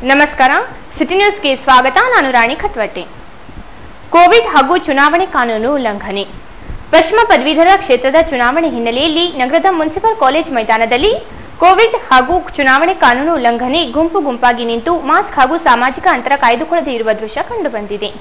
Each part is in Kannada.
ನಮಸ್ಕಾರ ಸಿಟಿ ನ್ಯೂಸ್ಗೆ ಸ್ವಾಗತ ನಾನು ರಾಣಿ ಖತ್ವಟ್ಟೆ ಕೋವಿಡ್ ಹಾಗೂ ಚುನಾವಣೆ ಕಾನೂನು ಉಲ್ಲಂಘನೆ ಪಶ್ಚಿಮ ಪದವೀಧರ ಕ್ಷೇತ್ರದ ಚುನಾವಣೆ ಹಿನ್ನೆಲೆಯಲ್ಲಿ ನಗರದ ಮುನ್ಸಿಪಲ್ ಕಾಲೇಜ್ ಮೈದಾನದಲ್ಲಿ ಕೋವಿಡ್ ಹಾಗೂ ಚುನಾವಣೆ ಕಾನೂನು ಉಲ್ಲಂಘನೆ ಗುಂಪು ಗುಂಪಾಗಿ ನಿಂತು ಮಾಸ್ಕ್ ಹಾಗೂ ಸಾಮಾಜಿಕ ಅಂತರ ಕಾಯ್ದುಕೊಳ್ಳದೆ ಇರುವ ದೃಶ್ಯ ಕಂಡುಬಂದಿದೆ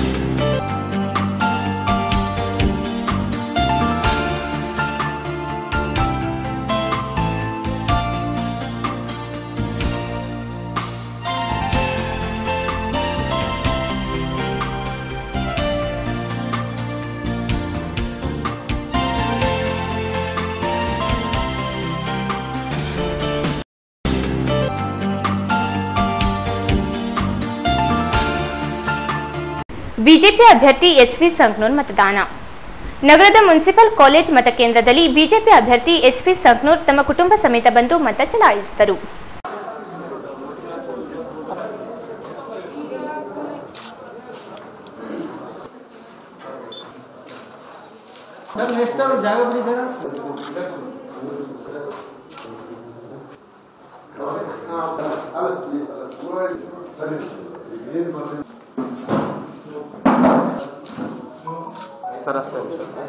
ಬಿಜೆಪಿ ಅಭ್ಯರ್ಥಿ ಎಸ್ವಿ ಸಂಕ್ನೂರ್ ಮತದಾನ ನಗರದ ಮುನ್ಸಿಪಲ್ ಕಾಲೇಜ್ ಮತಕೇಂದ್ರದಲ್ಲಿ ಬಿಜೆಪಿ ಅಭ್ಯರ್ಥಿ ಎಸ್ವಿ ಸಂಕ್ನೂರ್ ತಮ್ಮ ಕುಟುಂಬ ಸಮೇತ ಬಂದು ಮತ ಚಲಾಯಿಸಿದರು ಸರ್ ನೆಕ್ಸ್ಟ್ ಅವ್ರು ಜಾಗ ಬಿಡಿ ಸರ್ ಸರ್ ಅಷ್ಟೇ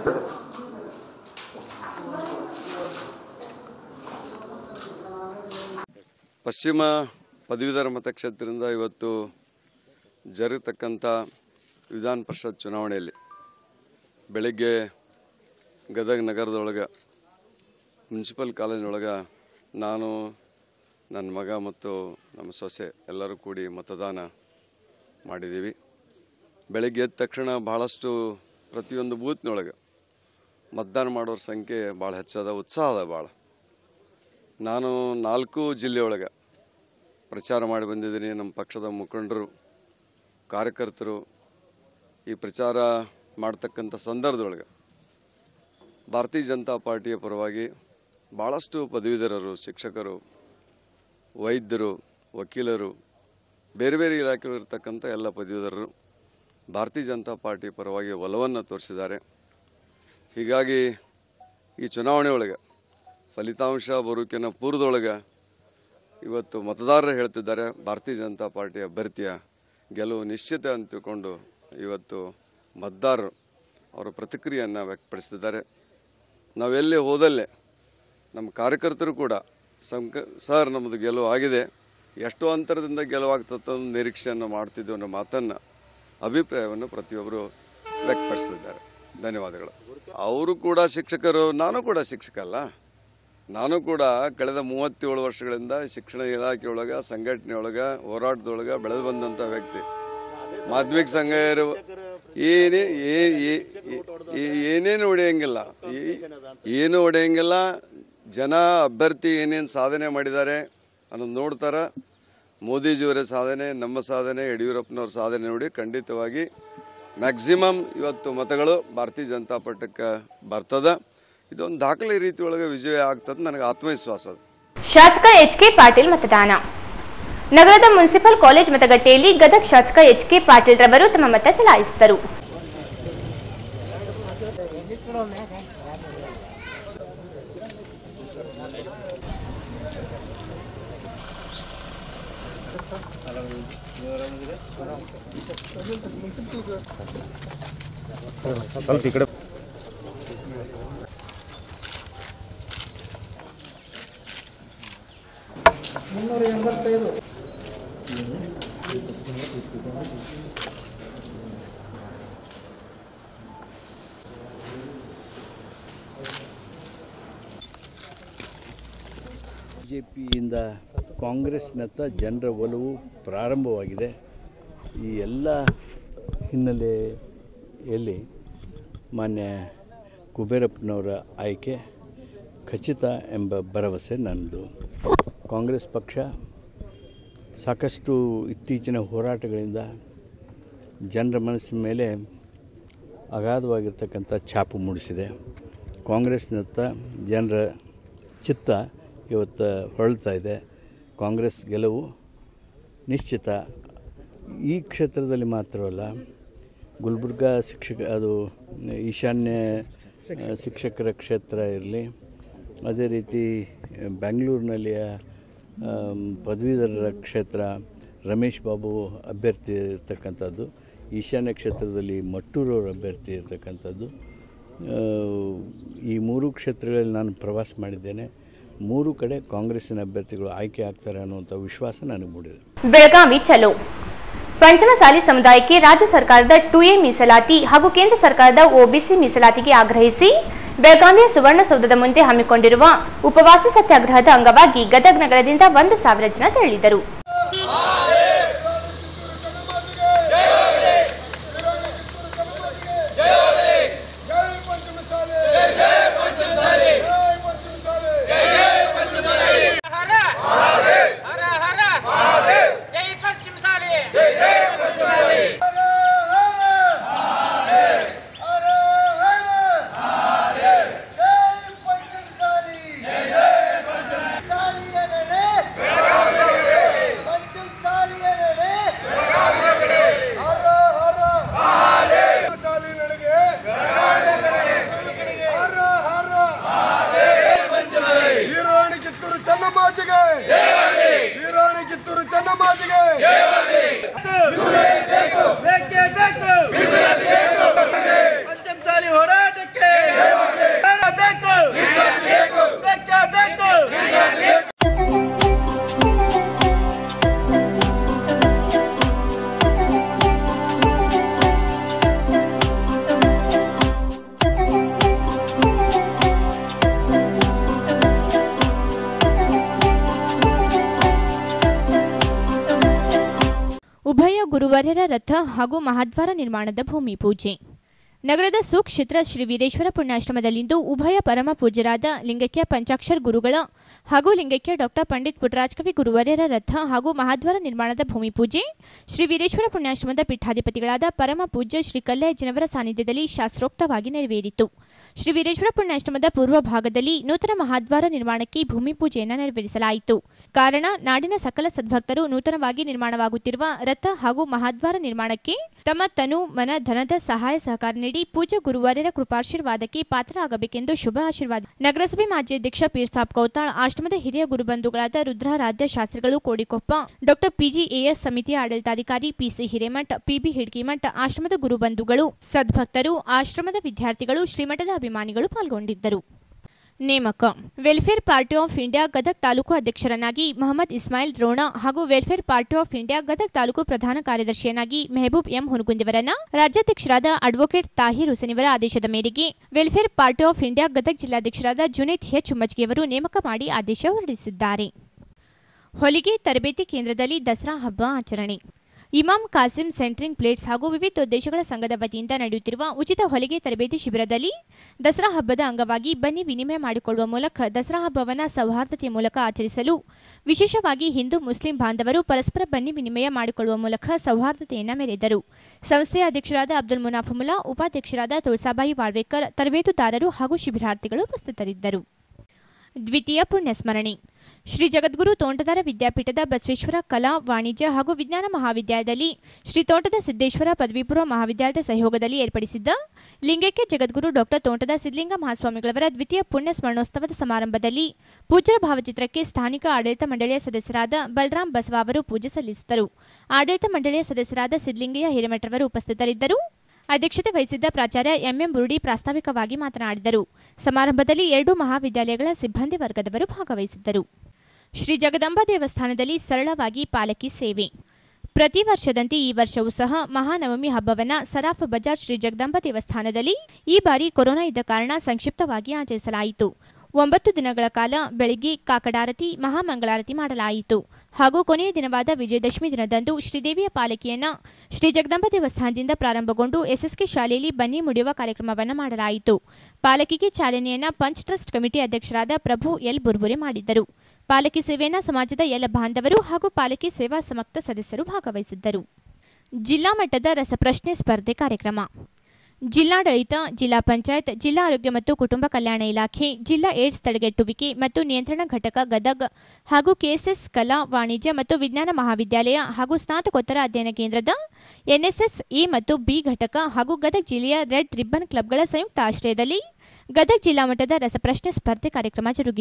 ಪಶ್ಚಿಮ ಪದವೀಧರ ಮತಕ್ಷೇತ್ರದಿಂದ ಇವತ್ತು ಜರುಗತಕ್ಕಂಥ ವಿಧಾನ ಪರಿಷತ್ ಚುನಾವಣೆಯಲ್ಲಿ ಬೆಳಗ್ಗೆ ಗದಗ ನಗರದೊಳಗೆ ಮುನ್ಸಿಪಲ್ ಕಾಲೇಜಿನೊಳಗೆ ನಾನು ನನ್ನ ಮಗ ಮತ್ತು ನಮ್ಮ ಸೊಸೆ ಎಲ್ಲರೂ ಕೂಡಿ ಮತದಾನ ಮಾಡಿದ್ದೀವಿ ಬೆಳಗ್ಗೆ ಎದ್ದ ತಕ್ಷಣ ಭಾಳಷ್ಟು ಪ್ರತಿಯೊಂದು ಬೂತ್ನೊಳಗೆ ಮತದಾನ ಮಾಡೋರ ಸಂಖ್ಯೆ ಭಾಳ ಹೆಚ್ಚದ ಉತ್ಸಾಹ ಅದ ಭಾಳ ನಾನು ನಾಲ್ಕು ಜಿಲ್ಲೆಯೊಳಗೆ ಪ್ರಚಾರ ಮಾಡಿ ಬಂದಿದ್ದೀನಿ ನಮ್ಮ ಪಕ್ಷದ ಮುಖಂಡರು ಕಾರ್ಯಕರ್ತರು ಈ ಪ್ರಚಾರ ಮಾಡ್ತಕ್ಕಂಥ ಸಂದರ್ಭದೊಳಗೆ ಭಾರತೀಯ ಜನತಾ ಪಾರ್ಟಿಯ ಪರವಾಗಿ ಭಾಳಷ್ಟು ಪದವೀಧರರು ಶಿಕ್ಷಕರು ವೈದ್ಯರು ವಕೀಲರು ಬೇರೆ ಬೇರೆ ಇಲಾಖೆಗಳಿರ್ತಕ್ಕಂಥ ಎಲ್ಲ ಪದವೀಧರರು ಭಾರತೀಯ ಜನತಾ ಪಾರ್ಟಿ ಪರವಾಗಿ ಒಲವನ್ನು ತೋರಿಸಿದ್ದಾರೆ ಹೀಗಾಗಿ ಈ ಚುನಾವಣೆ ಒಳಗೆ ಫಲಿತಾಂಶ ಬರೋಕಿನ ಪೂರ್ವದೊಳಗೆ ಇವತ್ತು ಮತದಾರರು ಹೇಳ್ತಿದ್ದಾರೆ ಭಾರತೀಯ ಜನತಾ ಪಾರ್ಟಿ ಅಭ್ಯರ್ಥಿಯ ಗೆಲುವು ನಿಶ್ಚಿತ ಅಂತ ತಿಳ್ಕೊಂಡು ಇವತ್ತು ಮತದಾರರು ಅವರ ಪ್ರತಿಕ್ರಿಯೆಯನ್ನು ವ್ಯಕ್ತಪಡಿಸ್ತಿದ್ದಾರೆ ನಾವೆಲ್ಲೇ ಹೋದಲ್ಲೇ ನಮ್ಮ ಕಾರ್ಯಕರ್ತರು ಕೂಡ ಸಂಕ ಸರ್ ನಮ್ಮದು ಗೆಲುವು ಆಗಿದೆ ಎಷ್ಟೋ ಅಂತರದಿಂದ ಗೆಲುವಾಗ್ತದೆ ಅನ್ನೋ ನಿರೀಕ್ಷೆಯನ್ನು ಮಾಡ್ತಿದ್ದೆವು ಅನ್ನೋ ಮಾತನ್ನು ಅಭಿಪ್ರಾಯವನ್ನು ಪ್ರತಿಯೊಬ್ಬರು ವ್ಯಕ್ತಪಡಿಸ್ತಿದ್ದಾರೆ ಧನ್ಯವಾದಗಳು ಅವರು ಕೂಡ ಶಿಕ್ಷಕರು ನಾನು ಕೂಡ ಶಿಕ್ಷಕ ಅಲ್ಲ ನಾನು ಕೂಡ ಕಳೆದ ಮೂವತ್ತೇಳು ವರ್ಷಗಳಿಂದ ಶಿಕ್ಷಣ ಇಲಾಖೆಯೊಳಗೆ ಸಂಘಟನೆಯೊಳಗೆ ಹೋರಾಟದೊಳಗೆ ಬೆಳೆದು ಬಂದಂಥ ವ್ಯಕ್ತಿ ಮಾಧ್ಯಮಿಕ ಸಂಘ ಇರುವ ಏನೇ ಏ- ಏ- ಏ- ಏನೇನು ಹೊಡೆಯಂಗಿಲ್ಲ ಈ- ಏನು ಹೊಡೆಯಂಗಿಲ್ಲ ಜನ ಅಭ್ಯರ್ಥಿ ಏನೇನು ಸಾಧನೆ ಮಾಡಿದ್ದಾರೆ ಅನ್ನೋದು ನೋಡ್ತಾರೆ ಮೋದಿಜಿಯವರ ಸಾಧನೆ ನಮ್ಮ ಸಾಧನೆ ಯಡಿಯೂರಪ್ಪನವ್ರ ಸಾಧನೆ ನೋಡಿ ಖಂಡಿತವಾಗಿ ಮ್ಯಾಕ್ಸಿಮಮ್ ಇವತ್ತು ಮತಗಳು ಭಾರತೀಯ ಜನತಾ ಪಕ್ಷಕ್ಕೆ ಬರ್ತದ ಇದೊಂದು ದಾಖಲೆ ರೀತಿ ಒಳಗೆ ವಿಜಯ ಆಗ್ತದೆ ನನಗೆ ಆತ್ಮವಿಶ್ವಾಸ ಅದ ಶಾಸಕ ಎಚ್ ಕೆ ಪಾಟೀಲ್ ಮತದಾನ ನಗರದ ಮುನ್ಸಿಪಲ್ ಕಾಲೇಜ್ ಮತಗಟ್ಟೆಯಲ್ಲಿ ಗದಗ ಶಾಸಕ ಎಚ್ ಕೆ ಪಾಟೀಲ್ ರವರು ತಮ್ಮ ಮತ ಚಲಾಯಿಸಿದರು ಮುನ್ನೂರ ಎಂಬತ್ತೈದು ಬಿ ಜೆ ಪಿಯಿಂದ ಕಾಂಗ್ರೆಸ್ನತ್ತ ಜನರ ಒಲವು ಪ್ರಾರಂಭವಾಗಿದೆ ಈ ಎಲ್ಲ ಹಿನ್ನೆಲೆಯಲ್ಲಿ ಮಾನ್ಯ ಕುಬೇರಪ್ಪನವರ ಆಯ್ಕೆ ಖಚಿತ ಎಂಬ ಭರವಸೆ ನನ್ನದು ಕಾಂಗ್ರೆಸ್ ಪಕ್ಷ ಸಾಕಷ್ಟು ಇತ್ತೀಚಿನ ಹೋರಾಟಗಳಿಂದ ಜನರ ಮನಸ್ಸಿನ ಮೇಲೆ ಅಗಾಧವಾಗಿರ್ತಕ್ಕಂಥ ಛಾಪು ಮೂಡಿಸಿದೆ ಕಾಂಗ್ರೆಸ್ನತ್ತ ಜನರ ಚಿತ್ತ ಇವತ್ತು ಹೊರಳ್ತಾ ಇದೆ ಕಾಂಗ್ರೆಸ್ ಗೆಲುವು ನಿಶ್ಚಿತ ಈ ಕ್ಷೇತ್ರದಲ್ಲಿ ಮಾತ್ರವಲ್ಲ ಗುಲ್ಬರ್ಗ ಶಿಕ್ಷಕ ಅದು ಈಶಾನ್ಯ ಆ, ಶಿಕ್ಷಕರ ಕ್ಷೇತ್ರ ಇರಲಿ ಅದೇ ರೀತಿ ಬೆಂಗಳೂರಿನಲ್ಲಿಯ ಆಮ್, ಪದವೀಧರರ ಕ್ಷೇತ್ರ ರಮೇಶ್ ಬಾಬು ಅಭ್ಯರ್ಥಿ ಇರ್ತಕ್ಕಂಥದ್ದು ಈಶಾನ್ಯ ಕ್ಷೇತ್ರದಲ್ಲಿ ಮಟ್ಟೂರವ್ರ ಅಭ್ಯರ್ಥಿ ಇರ್ತಕ್ಕಂಥದ್ದು ಆ, ಈ ಮೂರು ಕ್ಷೇತ್ರಗಳಲ್ಲಿ ನಾನು ಪ್ರವಾಸ ಮಾಡಿದ್ದೇನೆ ಮೂರು ಕಡೆ ಕಾಂಗ್ರೆಸ್ಸಿನ ಅಭ್ಯರ್ಥಿಗಳು ಆಯ್ಕೆ ಆಗ್ತಾರೆ ಅನ್ನುವಂಥ ವಿಶ್ವಾಸ ನನಗೆ ಮೂಡಿದೆ ಬೆಳಗಾವಿ ಚಲೋ ಪಂಚಮಸಾಲಿ ಸಮುದಾಯಕ್ಕೆ ರಾಜ್ಯ ಸರ್ಕಾರದ ಟು ಎ ಮೀಸಲಾತಿ ಹಾಗೂ ಕೇಂದ್ರ ಸರ್ಕಾರದ ಒಬಿಸಿ ಮೀಸಲಾತಿಗೆ ಆಗ್ರಹಿಸಿ ಬೆಳಗಾವಿಯ ಸುವರ್ಣಸೌಧದ ಮುಂದೆ ಹಮ್ಮಿಕೊಂಡಿರುವ ಉಪವಾಸ ಸತ್ಯಾಗ್ರಹದ ಅಂಗವಾಗಿ ಗದಗ ನಗರದಿಂದ ಒಂದು ಸಾವಿರ ಜನ ತೆರಳಿದರು ಹರ ಹರ ಹರ ಜೈ ಪಂಚಮಸಾಲಿ ವೀರಾಣಿ ಕಿತ್ತೂರು ಚೆನ್ನಮ್ಮಾಜಿಗೆ ವೀರಾಣಿ ಕಿತ್ತೂರು ಚೆನ್ನಮ್ಮಾಜಿಗೆ ಬೇಕೇ ಬೇಕು ಪಂಚಮಸಾಲಿ ಹೋರಾಟಕ್ಕೆ ಬೇಕು ಬೇಕೇ ಬೇಕು ಉಭಯ ಗುರುವರ್ಯರ ರಥ ಹಾಗೂ ಮಹಾದ್ವಾರ ನಿರ್ಮಾಣದ ಭೂಮಿ ಪೂಜೆ ನಗರದ ಸುಕ್ಷೇತ್ರ ಶ್ರೀ ವೀರೇಶ್ವರ ಪುಣ್ಯಾಶ್ರಮದಲ್ಲಿಂದು ಉಭಯ ಪರಮ ಪೂಜ್ಯರಾದ ಲಿಂಗೈಕ್ಯ ಪಂಚಾಕ್ಷರ ಗುರುಗಳ ಹಾಗೂ ಲಿಂಗೈಕ್ಯ ಡಾಕ್ಟರ್ ಪಂಡಿತ್ ಪುಟ್ಟರಾಜಕವಿ ಗುರುವರ್ಯರ ರಥ ಹಾಗೂ ಮಹಾದ್ವಾರ ನಿರ್ಮಾಣದ ಭೂಮಿ ಪೂಜೆ ಶ್ರೀ ವೀರೇಶ್ವರ ಪುಣ್ಯಾಶ್ರಮದ ಪೀಠಾಧಿಪತಿಗಳಾದ ಪರಮ ಪೂಜ್ಯ ಶ್ರೀ ಕಲ್ಯಾಜನವರ ಸಾನ್ನಿಧ್ಯದಲ್ಲಿ ಶಾಸ್ತ್ರೋಕ್ತವಾಗಿ ನೆರವೇರಿತು ಶ್ರೀ ವೀರೇಶ್ವರ ಪುಣ್ಯಾಶ್ರಮದ ಪೂರ್ವ ಭಾಗದಲ್ಲಿ ನೂತನ ಮಹಾದ್ವಾರ ನಿರ್ಮಾಣಕ್ಕೆ ಭೂಮಿ ಪೂಜೆಯನ್ನು ನೆರವೇರಿಸಲಾಯಿತು ಕಾರಣ ನಾಡಿನ ಸಕಲ ಸದ್ಭಕ್ತರು ನೂತನವಾಗಿ ನಿರ್ಮಾಣವಾಗುತ್ತಿರುವ ರಥ ಹಾಗೂ ಮಹಾದ್ವಾರ ನಿರ್ಮಾಣಕ್ಕೆ ತಮ್ಮ ತನು ಮನ ಧನದ ಸಹಾಯ ಸಹಕಾರ ನೀಡಿ ಪೂಜ್ಯ ಗುರುವಾರ್ಯರ ಕೃಪಾಶೀರ್ವಾದಕ್ಕೆ ಪಾತ್ರರಾಗಬೇಕೆಂದು ಶುಭ ಆಶೀರ್ವಾದ ನಗರಸಭೆ ಮಾಜಿ ಅಧ್ಯಕ್ಷ ಪೀರ್ಸಾಬ್ ಕೌತಾಳ್ ಆಶ್ರಮದ ಹಿರಿಯ ಗುರುಬಂಧುಗಳಾದ ರುದ್ರಾರಾಧ್ಯ ಶಾಸ್ತ್ರಿಗಳು ಕೋಡಿಕೊಪ್ಪ ಡಾಕ್ಟರ್ ಪಿಜಿಎಎಸ್ ಸಮಿತಿಯ ಆಡಳಿತಾಧಿಕಾರಿ ಪಿಸಿ ಹಿರೇಮಠ್ ಪಿಬಿ ಹಿಡ್ಕಿಮಠ್ ಆಶ್ರಮದ ಗುರುಬಂಧುಗಳು ಸದ್ಭಕ್ತರು ಆಶ್ರಮದ ವಿದ್ಯಾರ್ಥಿಗಳು ಶ್ರೀಮಠದ ಅಭಿಮಾನಿಗಳು ಪಾಲ್ಗೊಂಡಿದ್ದರು ನೇಮಕ welfare party of India Gadag taluk ಅಧ್ಯಕ್ಷರನ್ನಾಗಿ ಮೊಹಮ್ಮದ್ ಇಸ್ಮಾಯಿಲ್ ರೋಣ ಹಾಗೂ welfare party of India Gadag taluk ಪ್ರಧಾನ ಕಾರ್ಯದರ್ಶಿಯನ್ನಾಗಿ ಮೆಹಬೂಬ್ ಎಂ ಹುನಗುಂದಿವರನ್ನ ರಾಜ್ಯಾಧ್ಯಕ್ಷರಾದ ಅಡ್ವೊಕೇಟ್ ತಾಹಿರ್ ಹುಸೇನಿವರ ಆದೇಶದ ಮೇರೆಗೆ welfare party of India Gadag ಜಿಲ್ಲಾಧ್ಯಕ್ಷರಾದ ಜುನೇದ್ ಎಚ್ ಉಮ್ಮಜ್ಗಿಯವರು ನೇಮಕ ಮಾಡಿ ಆದೇಶ ಹೊರಡಿಸಿದ್ದಾರೆ ಹೊಲಿಗೆ ತರಬೇತಿ ಕೇಂದ್ರದಲ್ಲಿ ದಸರಾ ಹಬ್ಬ ಆಚರಣೆ ಇಮಾಮ್ ಕಾಸಿಂ ಸೆಂಟ್ರಿಂಗ್ ಪ್ಲೇಟ್ಸ್ ಹಾಗೂ ವಿವಿಧೋದ್ದೇಶಗಳ ಸಂಘದ ವತಿಯಿಂದ ನಡೆಯುತ್ತಿರುವ ಉಚಿತ ಹೊಲಿಗೆ ತರಬೇತಿ ಶಿಬಿರದಲ್ಲಿ ದಸರಾ ಹಬ್ಬದ ಅಂಗವಾಗಿ ಬನ್ನಿ ವಿನಿಮಯ ಮಾಡಿಕೊಳ್ಳುವ ಮೂಲಕ ದಸರಾ ಹಬ್ಬವನ್ನು ಸೌಹಾರ್ದತೆಯ ಮೂಲಕ ಆಚರಿಸಲು ವಿಶೇಷವಾಗಿ ಹಿಂದೂ ಮುಸ್ಲಿಂ ಬಾಂಧವರು ಪರಸ್ಪರ ಬನ್ನಿ ವಿನಿಮಯ ಮಾಡಿಕೊಳ್ಳುವ ಮೂಲಕ ಸೌಹಾರ್ದತೆಯನ್ನು ಮೆರೆದರು ಸಂಸ್ಥೆಯ ಅಧ್ಯಕ್ಷರಾದ ಅಬ್ದುಲ್ ಮುನಾಫುಮುಲ್ಲಾ ಉಪಾಧ್ಯಕ್ಷರಾದ ತುಳಸಾಬಾಯಿ ವಾಳ್ವೇಕರ್ ತರಬೇತುದಾರರು ಹಾಗೂ ಶಿಬಿರಾರ್ಥಿಗಳು ಉಪಸ್ಥಿತರಿದ್ದರು ದ್ವಿತೀಯ ಪುಣ್ಯಸ್ಮರಣೆ ಶ್ರೀ ಜಗದ್ಗುರು ತೋಂಟದಾರ ವಿದ್ಯಾಪೀಠದ ಬಸವೇಶ್ವರ ಕಲಾ ವಾಣಿಜ್ಯ ಹಾಗೂ ವಿಜ್ಞಾನ ಮಹಾವಿದ್ಯಾಲಯದಲ್ಲಿ ಶ್ರೀ ತೋಟದ ಸಿದ್ದೇಶ್ವರ ಪದವಿಪೂರ್ವ ಮಹಾವಿದ್ಯಾಲಯದ ಸಹಯೋಗದಲ್ಲಿ ಏರ್ಪಡಿಸಿದ್ದ ಲಿಂಗೈಕ್ಯ ಜಗದ್ಗುರು ಡಾಕ್ಟರ್ ತೋಂಟದ ಸಿದ್ಧಲಿಂಗ ಮಹಾಸ್ವಾಮಿಗಳವರ ದ್ವಿತೀಯ ಪುಣ್ಯ ಸ್ಮರಣೋತ್ಸವದ ಸಮಾರಂಭದಲ್ಲಿ ಪೂಜ್ಯರ ಭಾವಚಿತ್ರಕ್ಕೆ ಸ್ಥಾನಿಕ ಆಡಳಿತ ಮಂಡಳಿಯ ಸದಸ್ಯರಾದ ಬಲರಾಮ್ ಬಸವ ಅವರು ಪೂಜೆ ಸಲ್ಲಿಸಿದರು ಆಡಳಿತ ಮಂಡಳಿಯ ಸದಸ್ಯರಾದ ಸಿದ್ಧಲಿಂಗಯ್ಯ ಹಿರೇಮಠರವರು ಉಪಸ್ಥಿತರಿದ್ದರು ಅಧ್ಯಕ್ಷತೆ ವಹಿಸಿದ್ದ ಪ್ರಾಚಾರ್ಯ ಎಂಎಂ ಬುರುಡಿ ಪ್ರಾಸ್ತಾವಿಕವಾಗಿ ಮಾತನಾಡಿದರು ಸಮಾರಂಭದಲ್ಲಿ ಎರಡು ಮಹಾವಿದ್ಯಾಲಯಗಳ ಸಿಬ್ಬಂದಿ ವರ್ಗದವರು ಭಾಗವಹಿಸಿದ್ದರು ಶ್ರೀ ಜಗದಂಬಾ ದೇವಸ್ಥಾನದಲ್ಲಿ ಸರಳವಾಗಿ ಪಾಲಕಿ ಸೇವೆ ಪ್ರತಿ ವರ್ಷದಂತೆ ಈ ವರ್ಷವೂ ಸಹ ಮಹಾನವಮಿ ಹಬ್ಬವನ್ನ ಸರಾಫ್ ಬಜಾರ್ ಶ್ರೀ ಜಗದಂಬಾ ದೇವಸ್ಥಾನದಲ್ಲಿ ಈ ಬಾರಿ ಕೊರೋನಾ ಇದ್ದ ಕಾರಣ ಸಂಕ್ಷಿಪ್ತವಾಗಿ ಆಚರಿಸಲಾಯಿತು ಒಂಬತ್ತು ದಿನಗಳ ಕಾಲ ಬೆಳಿಗ್ಗೆ ಕಾಕಡಾರತಿ ಮಹಾಮಂಗಳಾರತಿ ಮಾಡಲಾಯಿತು ಹಾಗೂ ಕೊನೆಯ ದಿನವಾದ ವಿಜಯದಶಮಿ ದಿನದಂದು ಶ್ರೀದೇವಿಯ ಪಾಲಕಿಯನ್ನ ಶ್ರೀ ಜಗದಂಬ ದೇವಸ್ಥಾನದಿಂದ ಪ್ರಾರಂಭಗೊಂಡು ಎಸ್ಎಸ್ಕೆ ಶಾಲೆಯಲ್ಲಿ ಬನ್ನಿ ಮುಡಿಯುವ ಕಾರ್ಯಕ್ರಮವನ್ನು ಮಾಡಲಾಯಿತು ಪಾಲಕಿಗೆ ಚಾಲನೆಯನ್ನ ಪಂಚ್ ಟ್ರಸ್ಟ್ ಕಮಿಟಿ ಅಧ್ಯಕ್ಷರಾದ ಪ್ರಭು ಎಲ್ ಬುರ್ಬುರೆ ಮಾಡಿದ್ದರು ಪಾಲಕಿ ಸೇವೆಯನ್ನ ಸಮಾಜದ ಎಲ್ಲ ಬಾಂಧವರು ಹಾಗೂ ಪಾಲಕಿ ಸೇವಾ ಸಮಕ್ತ ಸದಸ್ಯರು ಭಾಗವಹಿಸಿದ್ದರು ಜಿಲ್ಲಾ ಮಟ್ಟದ ರಸಪ್ರಶ್ನೆ ಸ್ಪರ್ಧೆ ಕಾರ್ಯಕ್ರಮ ಜಿಲ್ಲಾಡಳಿತ ಜಿಲ್ಲಾ ಪಂಚಾಯತ್ ಜಿಲ್ಲಾ ಆರೋಗ್ಯ ಮತ್ತು ಕುಟುಂಬ ಕಲ್ಯಾಣ ಇಲಾಖೆ ಜಿಲ್ಲಾ ಏಡ್ಸ್ ತಡೆಗಟ್ಟುವಿಕೆ ಮತ್ತು ನಿಯಂತ್ರಣ ಘಟಕ ಗದಗ್ ಹಾಗೂ ಕೆಎಸ್ಎಸ್ ಕಲಾ ವಾಣಿಜ್ಯ ಮತ್ತು ವಿಜ್ಞಾನ ಮಹಾವಿದ್ಯಾಲಯ ಹಾಗೂ ಸ್ನಾತಕೋತ್ತರ ಅಧ್ಯಯನ ಕೇಂದ್ರದ ಎನ್ಎಸ್ಎಸ್ ಎ ಮತ್ತು ಬಿ ಘಟಕ ಹಾಗೂ ಗದಗ್ ಜಿಲ್ಲೆಯ ರೆಡ್ ರಿಬ್ಬನ್ ಕ್ಲಬ್ಗಳ ಸಂಯುಕ್ತ ಆಶ್ರಯದಲ್ಲಿ ಗದಗ್ ಜಿಲ್ಲಾ ಮಟ್ಟದ ರಸಪ್ರಶ್ನೆ ಸ್ಪರ್ಧೆ ಕಾರ್ಯಕ್ರಮ ಜರುಗಿತು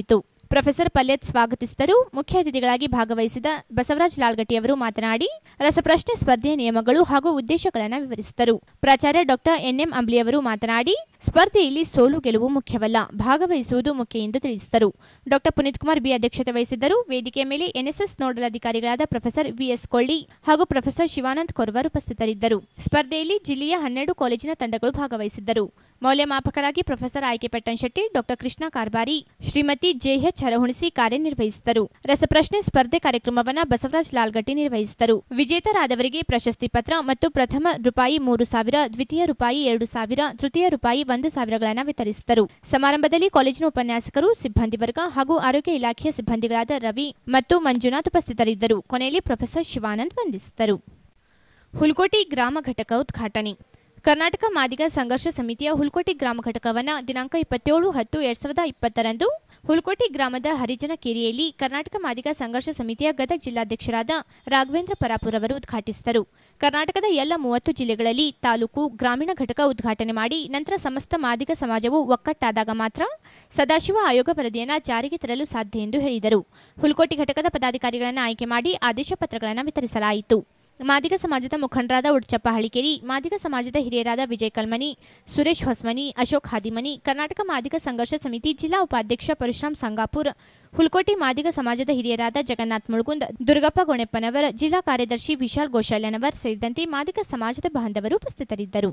ಪ್ರೊಫೆಸರ್ ಪಲ್ಯತ್ ಸ್ವಾಗತಿಸಿದರು ಮುಖ್ಯ ಅತಿಥಿಗಳಾಗಿ ಭಾಗವಹಿಸಿದ ಬಸವರಾಜ್ ಲಾಲ್ಗಟ್ಟಿ ಅವರು ಮಾತನಾಡಿ ರಸಪ್ರಶ್ನೆ ಸ್ಪರ್ಧೆಯ ನಿಯಮಗಳು ಹಾಗೂ ಉದ್ದೇಶಗಳನ್ನು ವಿವರಿಸಿದರು ಪ್ರಾಚಾರ್ಯ ಡಾಕ್ಟರ್ ಎನ್ಎಂ ಅಂಬ್ಲಿ ಅವರು ಮಾತನಾಡಿ ಸ್ಪರ್ಧೆಯಲ್ಲಿ ಸೋಲು ಗೆಲುವು ಮುಖ್ಯವಲ್ಲ ಭಾಗವಹಿಸುವುದು ಮುಖ್ಯ ಎಂದು ತಿಳಿಸಿದರು ಡಾಕ್ಟರ್ ಪುನೀತ್ ಕುಮಾರ್ ಬಿ ಅಧ್ಯಕ್ಷತೆ ವಹಿಸಿದ್ದರು ವೇದಿಕೆಯ ಮೇಲೆ ಎನ್ಎಸ್ಎಸ್ ನೋಡಲ್ ಅಧಿಕಾರಿಗಳಾದ ಪ್ರೊಫೆಸರ್ ವಿಎಸ್ ಕೊಳ್ಳಿ ಹಾಗೂ ಪ್ರೊಫೆಸರ್ ಶಿವಾನಂದ್ ಕೊರ್ವರ್ ಉಪಸ್ಥಿತರಿದ್ದರು ಸ್ಪರ್ಧೆಯಲ್ಲಿ ಜಿಲ್ಲೆಯ ಹನ್ನೆರಡು ಕಾಲೇಜಿನ ತಂಡಗಳು ಭಾಗವಹಿಸಿದ್ದರು ಮೌಲ್ಯಮಾಪಕರಾಗಿ ಪ್ರೊಫೆಸರ್ ಆಯ್ಕೆ ಪಟ್ಟಣಶೆಟ್ಟಿ ಡಾಕ್ಟರ್ ಕೃಷ್ಣ ಕಾರ್ಬಾರಿ ಶ್ರೀಮತಿ ಜೆಎಚ್ ಹರಹುಣಿಸಿ ಕಾರ್ಯನಿರ್ವಹಿಸಿದರು ರಸಪ್ರಶ್ನೆ ಸ್ಪರ್ಧೆ ಕಾರ್ಯಕ್ರಮವನ್ನು ಬಸವರಾಜ್ ಲಾಲ್ಗಟ್ಟಿ ನಿರ್ವಹಿಸಿದರು ವಿಜೇತರಾದವರಿಗೆ ಪ್ರಶಸ್ತಿ ಪತ್ರ ಮತ್ತು ಪ್ರಥಮ ರೂಪಾಯಿ ಮೂರು ಸಾವಿರ ದ್ವಿತೀಯ ರೂಪಾಯಿ ಎರಡು ಸಾವಿರ ತೃತೀಯ ರೂಪಾಯಿ ಒಂದು ಸಾವಿರಗಳನ್ನು ವಿತರಿಸಿದರು ಸಮಾರಂಭದಲ್ಲಿ ಕಾಲೇಜಿನ ಉಪನ್ಯಾಸಕರು ಸಿಬ್ಬಂದಿ ವರ್ಗ ಹಾಗೂ ಆರೋಗ್ಯ ಇಲಾಖೆಯ ಸಿಬ್ಬಂದಿಗಳಾದ ರವಿ ಮತ್ತು ಮಂಜುನಾಥ್ ಉಪಸ್ಥಿತರಿದ್ದರು ಕೊನೆಯಲ್ಲಿ ಪ್ರೊಫೆಸರ್ ಶಿವಾನಂದ್ ವಂದಿಸಿದರು ಹುಲ್ಕೋಟಿ ಗ್ರಾಮ ಘಟಕ ಉದ್ಘಾಟನೆ ಕರ್ನಾಟಕ ಮಾದಿಗ ಸಂಘರ್ಷ ಸಮಿತಿಯ ಹುಲ್ಕೋಟಿ ಗ್ರಾಮ ಘಟಕವನ್ನು ದಿನಾಂಕ ಇಪ್ಪತ್ತೇಳು ಹತ್ತು ಎರಡ್ ಸಾವಿರದ ಇಪ್ಪತ್ತರಂದು ಹುಲ್ಕೋಟಿ ಗ್ರಾಮದ ಹರಿಜನ ಕೇರಿಯಲ್ಲಿ ಕರ್ನಾಟಕ ಮಾದಿಗ ಸಂಘರ್ಷ ಸಮಿತಿಯ ಗದಗ ಜಿಲ್ಲಾಧ್ಯಕ್ಷರಾದ ರಾಘವೇಂದ್ರ ಪರಾಪುರ್ ಅವರು ಉದ್ಘಾಟಿಸಿದರು ಕರ್ನಾಟಕದ ಎಲ್ಲ ಮೂವತ್ತು ಜಿಲ್ಲೆಗಳಲ್ಲಿ ತಾಲೂಕು ಗ್ರಾಮೀಣ ಘಟಕ ಉದ್ಘಾಟನೆ ಮಾಡಿ ನಂತರ ಸಮಸ್ತ ಮಾದಿಗ ಸಮಾಜವು ಒಕ್ಕಟ್ಟಾದಾಗ ಮಾತ್ರ ಸದಾಶಿವ ಆಯೋಗ ವರದಿಯನ್ನು ಜಾರಿಗೆ ತರಲು ಸಾಧ್ಯ ಎಂದು ಹೇಳಿದರು ಹುಲ್ಕೋಟಿ ಘಟಕದ ಪದಾಧಿಕಾರಿಗಳನ್ನು ಆಯ್ಕೆ ಮಾಡಿ ಆದೇಶ ಪತ್ರಗಳನ್ನು ವಿತರಿಸಲಾಯಿತು ಮಾದಿಗ ಸಮಾಜದ ಮುಖಂಡರಾದ ಉಡ್ಚಪ್ಪ ಹಳಿಕೇರಿ ಮಾದಿಗ ಸಮಾಜದ ಹಿರಿಯರಾದ ವಿಜಯ್ ಕಲ್ಮನಿ ಸುರೇಶ್ ಹೊಸ್ಮನಿ ಅಶೋಕ್ ಹಾದಿಮನಿ ಕರ್ನಾಟಕ ಮಾದಿಗ ಸಂಘರ್ಷ ಸಮಿತಿ ಜಿಲ್ಲಾ ಉಪಾಧ್ಯಕ್ಷ ಪರಶುರಾಮ್ ಸಂಗಾಪುರ್ ಹುಲ್ಕೋಟಿ ಮಾದಿಗ ಸಮಾಜದ ಹಿರಿಯರಾದ ಜಗನ್ನಾಥ್ ಮುಳುಗುಂದ್ ದುರ್ಗಪ್ಪ ಗೊಣೆಪ್ಪನವರ್ ಜಿಲ್ಲಾ ಕಾರ್ಯದರ್ಶಿ ವಿಶಾಲ್ ಗೋಶಾಲ್ಯನವರ್ ಸೇರಿದಂತೆ ಮಾದಿಗ ಸಮಾಜದ ಬಾಂಧವರು ಉಪಸ್ಥಿತರಿದ್ದರು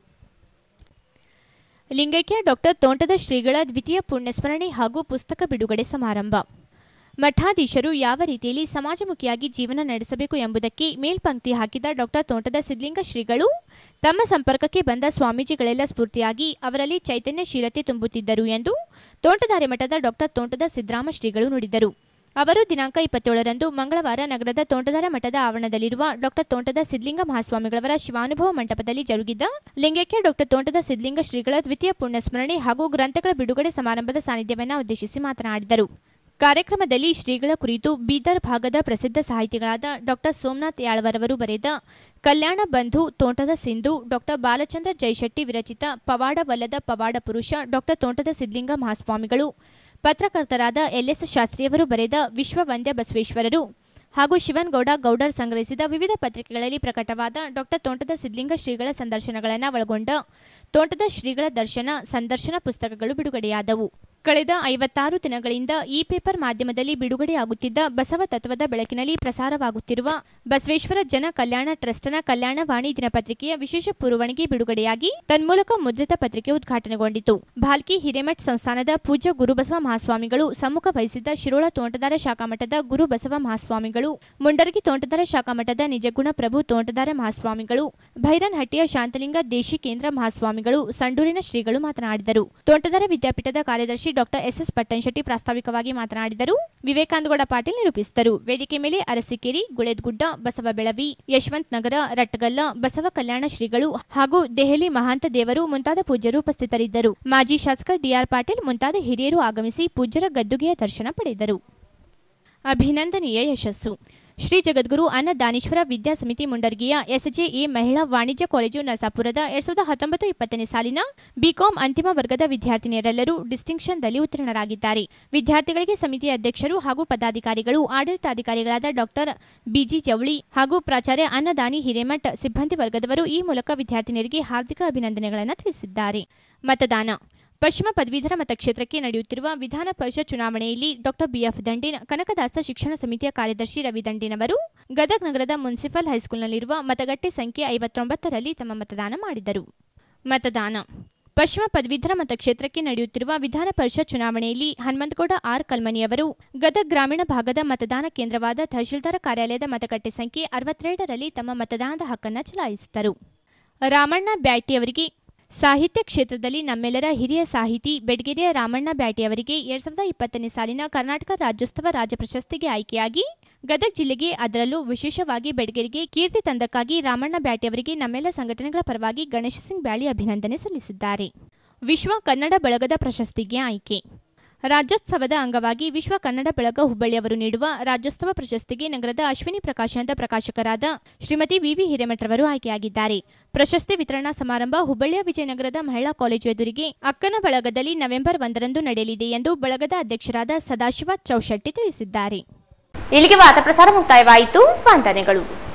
ಲಿಂಗೈಕ್ಯ ಡಾಕ್ಟರ್ ತೋಂಟದ ಶ್ರೀಗಳ ದ್ವಿತೀಯ ಪುಣ್ಯಸ್ಮರಣೆ ಹಾಗೂ ಪುಸ್ತಕ ಬಿಡುಗಡೆ ಸಮಾರಂಭ ಮಠಾಧೀಶರು ಯಾವ ರೀತಿಯಲ್ಲಿ ಸಮಾಜಮುಖಿಯಾಗಿ ಜೀವನ ನಡೆಸಬೇಕು ಎಂಬುದಕ್ಕೆ ಮೇಲ್ಪಂಕ್ತಿ ಹಾಕಿದ ಡಾಕ್ಟರ್ ತೋಂಟದ ಸಿದ್ಲಿಂಗ ಶ್ರೀಗಳು ತಮ್ಮ ಸಂಪರ್ಕಕ್ಕೆ ಬಂದ ಸ್ವಾಮೀಜಿಗಳೆಲ್ಲ ಸ್ಫೂರ್ತಿಯಾಗಿ ಅವರಲ್ಲಿ ಚೈತನ್ಯಶೀಲತೆ ತುಂಬುತ್ತಿದ್ದರು ಎಂದು ತೋಂಟದಾರೆ ಮಠದ ಡಾಕ್ಟರ್ ತೋಂಟದ ಸಿದ್ದರಾಮ ಶ್ರೀಗಳು ನುಡಿದರು ಅವರು ದಿನಾಂಕ ಇಪ್ಪತ್ತೇಳರಂದು ಮಂಗಳವಾರ ನಗರದ ತೋಂಟದಾರ ಮಠದ ಆವರಣದಲ್ಲಿರುವ ಡಾಕ್ಟರ್ ತೋಂಟದ ಸಿದ್ಲಿಂಗ ಮಹಾಸ್ವಾಮಿಗಳವರ ಶಿವಾನುಭವ ಮಂಟಪದಲ್ಲಿ ಜರುಗಿದ್ದ ಲಿಂಗೈಕ್ಯ ಡಾಕ್ಟರ್ ತೋಂಟದ ಸಿದ್ಲಿಂಗ ಶ್ರೀಗಳ ದ್ವಿತೀಯ ಪುಣ್ಯಸ್ಮರಣೆ ಹಾಗೂ ಗ್ರಂಥಗಳ ಬಿಡುಗಡೆ ಸಮಾರಂಭದ ಸಾನ್ನಿಧ್ಯವನ್ನು ಉದ್ದೇಶಿಸಿ ಮಾತನಾಡಿದರು ಕಾರ್ಯಕ್ರಮದಲ್ಲಿ ಶ್ರೀಗಳ ಕುರಿತು ಬೀದರ್ ಭಾಗದ ಪ್ರಸಿದ್ಧ ಸಾಹಿತಿಗಳಾದ ಡಾಕ್ಟರ್ ಸೋಮನಾಥ್ ಯಾಳ್ವರವರು ಬರೆದ ಕಲ್ಯಾಣ ಬಂಧು ತೋಂಟದ ಸಿಂಧು ಡಾಕ್ಟರ್ ಬಾಲಚಂದ್ರ ಜೈಶೆಟ್ಟಿ ವಿರಚಿತ ಪವಾಡವಲ್ಲದ ಪವಾಡ ಪುರುಷ ಡಾಕ್ಟರ್ ತೋಂಟದ ಸಿದ್ಲಿಂಗ ಮಹಾಸ್ವಾಮಿಗಳು ಪತ್ರಕರ್ತರಾದ ಎಲ್ಎಸ್ ಶಾಸ್ತ್ರಿಯವರು ಬರೆದ ವಿಶ್ವವಂದ್ಯ ಬಸವೇಶ್ವರರು ಹಾಗೂ ಶಿವನ್ಗೌಡ ಗೌಡರ್ ಸಂಗ್ರಹಿಸಿದ ವಿವಿಧ ಪತ್ರಿಕೆಗಳಲ್ಲಿ ಪ್ರಕಟವಾದ ಡಾಕ್ಟರ್ ತೋಂಟದ ಸಿದ್ಲಿಂಗ ಶ್ರೀಗಳ ಸಂದರ್ಶನಗಳನ್ನು ಒಳಗೊಂಡ ತೋಂಟದ ಶ್ರೀಗಳ ದರ್ಶನ ಸಂದರ್ಶನ ಪುಸ್ತಕಗಳು ಬಿಡುಗಡೆಯಾದವು ಕಳೆದ ಐವತ್ತಾರು ದಿನಗಳಿಂದ ಈ ಪೇಪರ್ ಮಾಧ್ಯಮದಲ್ಲಿ ಬಿಡುಗಡೆಯಾಗುತ್ತಿದ್ದ ಬಸವ ತತ್ವದ ಬೆಳಕಿನಲ್ಲಿ ಪ್ರಸಾರವಾಗುತ್ತಿರುವ ಬಸವೇಶ್ವರ ಜನ ಕಲ್ಯಾಣ ಟ್ರಸ್ಟ್ನ ಕಲ್ಯಾಣವಾಣಿ ದಿನಪತ್ರಿಕೆಯ ವಿಶೇಷ ಪುರವಣಿಗೆ ಬಿಡುಗಡೆಯಾಗಿ ತನ್ಮೂಲಕ ಮುದ್ರಿತ ಪತ್ರಿಕೆ ಉದ್ಘಾಟನೆಗೊಂಡಿತು ಭಾಲ್ಕಿ ಹಿರೇಮಠ್ ಸಂಸ್ಥಾನದ ಪೂಜ್ಯ ಗುರುಬಸವ ಮಹಾಸ್ವಾಮಿಗಳು ಸಮ್ಮುಖ ವಹಿಸಿದ್ದ ಶಿರೋಳ ತೋಂಟದಾರ ಶಾಖಾಮಠದ ಗುರು ಬಸವ ಮಹಾಸ್ವಾಮಿಗಳು ಮುಂಡರಗಿ ತೋಂಟದಾರ ಶಾಖಾಮಠದ ನಿಜಗುಣ ಪ್ರಭು ತೋಂಟದಾರ ಮಹಾಸ್ವಾಮಿಗಳು ಭೈರನ್ಹಟ್ಟಿಯ ಶಾಂತಲಿಂಗ ದೇಶಿ ಕೇಂದ್ರ ಮಹಾಸ್ವಾಮಿಗಳು ಸಂಡೂರಿನ ಶ್ರೀಗಳು ಮಾತನಾಡಿದರು ತೋಂಟದಾರ ವಿದ್ಯಾಪೀಠದ ಕಾರ್ಯದರ್ಶಿ ಡಾಕ್ಟರ್ ಎಸ್ಎಸ್ ಪಟ್ಟಣಶೆಟ್ಟಿ ಪ್ರಾಸ್ತಾವಿಕವಾಗಿ ಮಾತನಾಡಿದರು ವಿವೇಕಾನಂದಗೌಡ ಪಾಟೀಲ್ ನಿರೂಪಿಸಿದರು ವೇದಿಕೆ ಮೇಲೆ ಅರಸಿಕೇರಿ ಗುಳೇದ್ಗುಡ್ಡ ಬಸವ ಬೆಳವಿ ಯಶವಂತ್ ನಗರ ರಟ್ಗಲ್ಲ ಬಸವ ಕಲ್ಯಾಣ ಶ್ರೀಗಳು ಹಾಗೂ ದೆಹಲಿ ಮಹಾಂತ ದೇವರು ಮುಂತಾದ ಪೂಜ್ಯರು ಉಪಸ್ಥಿತರಿದ್ದರು ಮಾಜಿ ಶಾಸಕ ಡಿಆರ್ ಪಾಟೀಲ್ ಮುಂತಾದ ಹಿರಿಯರು ಆಗಮಿಸಿ ಪೂಜ್ಯರ ಗದ್ದುಗೆಯ ದರ್ಶನ ಪಡೆದರು ಅಭಿನಂದನೀಯ ಯಶಸ್ಸು ಶ್ರೀ ಜಗದ್ಗುರು ಅನ್ನದಾನೀಶ್ವರ ವಿದ್ಯಾ ಸಮಿತಿ ಮುಂಡರ್ಗಿಯ ಎಸ್ಜೆಎ ಮಹಿಳಾ ವಾಣಿಜ್ಯ ಕಾಲೇಜು ನರಸಾಪುರದ ಎರಡ್ ಸಾವಿರದ ಹತ್ತೊಂಬತ್ತು ಇಪ್ಪತ್ತನೇ ಸಾಲಿನ ಬಿಕಾಂ ಅಂತಿಮ ವರ್ಗದ ವಿದ್ಯಾರ್ಥಿನಿಯರೆಲ್ಲರೂ ಡಿಸ್ಟಿಂಕ್ಷನ್ದಲ್ಲಿ ಉತ್ತೀರ್ಣರಾಗಿದ್ದಾರೆ ವಿದ್ಯಾರ್ಥಿಗಳಿಗೆ ಸಮಿತಿಯ ಅಧ್ಯಕ್ಷರು ಹಾಗೂ ಪದಾಧಿಕಾರಿಗಳು ಆಡಳಿತಾಧಿಕಾರಿಗಳಾದ ಡಾಕ್ಟರ್ ಬಿಜಿ ಜವಳಿ ಹಾಗೂ ಪ್ರಾಚಾರ್ಯ ಅನ್ನದಾನಿ ಹಿರೇಮಠ್ ಸಿಬ್ಬಂದಿ ವರ್ಗದವರು ಈ ಮೂಲಕ ವಿದ್ಯಾರ್ಥಿನಿಯರಿಗೆ ಹಾರ್ದಿಕ ಅಭಿನಂದನೆಗಳನ್ನು ತಿಳಿಸಿದ್ದಾರೆ ಮತದಾನ ಪಶ್ಚಿಮ ಪದವೀಧರ ಮತಕ್ಷೇತ್ರಕ್ಕೆ ನಡೆಯುತ್ತಿರುವ ವಿಧಾನ ಪರಿಷತ್ ಚುನಾವಣೆಯಲ್ಲಿ ಡಾಕ್ಟರ್ ಬಿಎಫ್ ದಂಡೇನ್ ಕನಕದಾಸ ಶಿಕ್ಷಣ ಸಮಿತಿಯ ಕಾರ್ಯದರ್ಶಿ ರವಿ ದಂಡೇನ್ ಅವರು ಗದಗ ನಗರದ ಮುನ್ಸಿಪಲ್ ಹೈಸ್ಕೂಲ್ನಲ್ಲಿರುವ ಮತಗಟ್ಟೆ ಸಂಖ್ಯೆ ಐವತ್ತೊಂಬತ್ತರಲ್ಲಿ ತಮ್ಮ ಮತದಾನ ಮಾಡಿದರು ಮತದಾನ ಪಶ್ಚಿಮ ಪದವೀಧರ ಮತಕ್ಷೇತ್ರಕ್ಕೆ ನಡೆಯುತ್ತಿರುವ ವಿಧಾನ ಪರಿಷತ್ ಚುನಾವಣೆಯಲ್ಲಿ ಹನುಮಂತಗೌಡ ಆರ್ ಕಲ್ಮನಿಯವರು ಗದಗ ಗ್ರಾಮೀಣ ಭಾಗದ ಮತದಾನ ಕೇಂದ್ರವಾದ ತಹಶೀಲ್ದಾರ ಕಾರ್ಯಾಲಯದ ಮತಗಟ್ಟೆ ಸಂಖ್ಯೆ ಅರವತ್ತೆರಡರಲ್ಲಿ ತಮ್ಮ ಮತದಾನದ ಹಕ್ಕನ್ನು ಚಲಾಯಿಸಿದರು ರಾಮಣ್ಣ ಬ್ಯಾಟಿಯವರಿಗೆ ಸಾಹಿತ್ಯ ಕ್ಷೇತ್ರದಲ್ಲಿ ನಮ್ಮೆಲ್ಲರ ಹಿರಿಯ ಸಾಹಿತಿ ಬೆಡಗೆರೆಯ ರಾಮಣ್ಣ ಬ್ಯಾಟಿಯವರಿಗೆ ಎರಡ್ ಸಾವಿರದ ಇಪ್ಪತ್ತನೇ ಸಾಲಿನ ಕರ್ನಾಟಕ ರಾಜ್ಯೋತ್ಸವ ರಾಜ್ಯ ಪ್ರಶಸ್ತಿಗೆ ಆಯ್ಕೆಯಾಗಿ ಗದಗ ಜಿಲ್ಲೆಗೆ ಅದರಲ್ಲೂ ವಿಶೇಷವಾಗಿ ಬೆಡಗೆರೆಗೆ ಕೀರ್ತಿ ತಂದಕ್ಕಾಗಿ ರಾಮಣ್ಣ ಬ್ಯಾಟಿಯವರಿಗೆ ನಮ್ಮೆಲ್ಲ ಸಂಘಟನೆಗಳ ಪರವಾಗಿ ಗಣೇಶ್ ಸಿಂಗ್ ಬ್ಯಾಳಿ ಅಭಿನಂದನೆ ಸಲ್ಲಿಸಿದ್ದಾರೆ ವಿಶ್ವ ಕನ್ನಡ ಬಳಗದ ಪ್ರಶಸ್ತಿಗೆ ಆಯ್ಕೆ ರಾಜ್ಯೋತ್ಸವದ ಅಂಗವಾಗಿ ವಿಶ್ವ ಕನ್ನಡ ಬೆಳಗ ಹುಬ್ಬಳ್ಳಿಯವರು ನೀಡುವ ರಾಜ್ಯೋತ್ಸವ ಪ್ರಶಸ್ತಿಗೆ ನಗರದ ಅಶ್ವಿನಿ ಪ್ರಕಾಶನದ ಪ್ರಕಾಶಕರಾದ ಶ್ರೀಮತಿ ವಿವಿ ಹಿರೇಮಠರವರು ಆಯ್ಕೆಯಾಗಿದ್ದಾರೆ ಪ್ರಶಸ್ತಿ ವಿತರಣಾ ಸಮಾರಂಭ ಹುಬ್ಬಳ್ಳಿಯ ವಿಜಯನಗರದ ಮಹಿಳಾ ಕಾಲೇಜು ಎದುರಿಗೆ ಅಕ್ಕನ ಬಳಗದಲ್ಲಿ ನವೆಂಬರ್ ಒಂದರಂದು ನಡೆಯಲಿದೆ ಎಂದು ಬಳಗದ ಅಧ್ಯಕ್ಷರಾದ ಸದಾಶಿವ ಚೌಶೆಟ್ಟಿ ತಿಳಿಸಿದ್ದಾರೆ ಇಲ್ಲಿಗೆ ವಾರ್ತಾ ಪ್ರಸಾರ ಮುಕ್ತಾಯವಾಯಿತು ವಂದನೆಗಳು